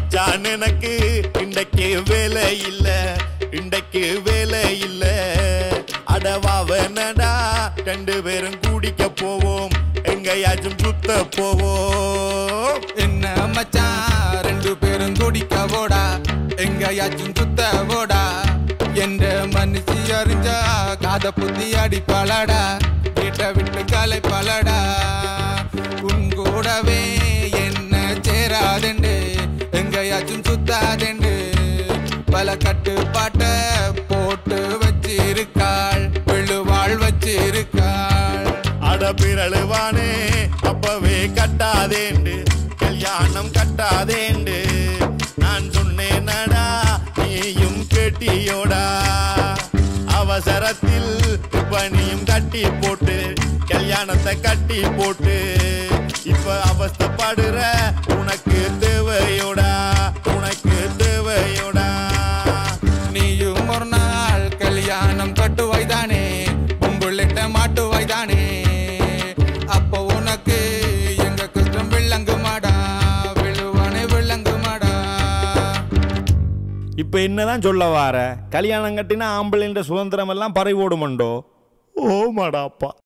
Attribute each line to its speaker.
Speaker 1: மச்சான் எனக்கு இன்றைக்கு வேலை இல்ல இன்றைக்கு வேலை இல்ல அடவாவனடா ரெண்டு பேரும் குடிக்க போவோம் எங்கேயாச்சும் சுத்த போவோம்
Speaker 2: என்ன மச்சான் ரெண்டு பேரும் குடிக்க போடா எங்கயாச்சும் சுத்த போடா என்ற மனுஷி அறிஞ்சா காத புத்தி அடிப்பாளடா வீட்டை விட்டு கலை பலடா உன் கூடவே என்ன சேராதெண்டு எங்கயாச்சும் சுத்தாதெண்டு பல கட்டுப்பாட்ட போட்டு வச்சிருக்காள் விழுவாள் வச்சிருக்காள்
Speaker 1: அட பிறழுவானே அப்பவே கட்டாதேண்டு கல்யாணம் கட்டாதேண்டு நான் சொன்னேனடா நீயும் கேட்டியோடா அவசரத்தில் பணியும் கட்டி போட்டு கல்யாணத்தை கட்டி போட்டு இப்ப அவஸ்தைப்படுற உனக்கு தேவையோடா உனக்கு தேவையோடா
Speaker 2: நீயும் ஒரு நாள் கல்யாணம் கட்டுவாய்தானே உங்குள்ளிட்ட மாட்டுவாய்தானே அப்போ உனக்கு எங்க கஷ்டம் விளங்குமாடா விழுவானே விளங்குமாடா
Speaker 3: இப்ப என்னதான் சொல்ல வார கல்யாணம் கட்டினா ஆம்பளைன்ற சுதந்திரம் எல்லாம் பறி ஓடுமண்டோ
Speaker 1: ஓ மாடாப்பா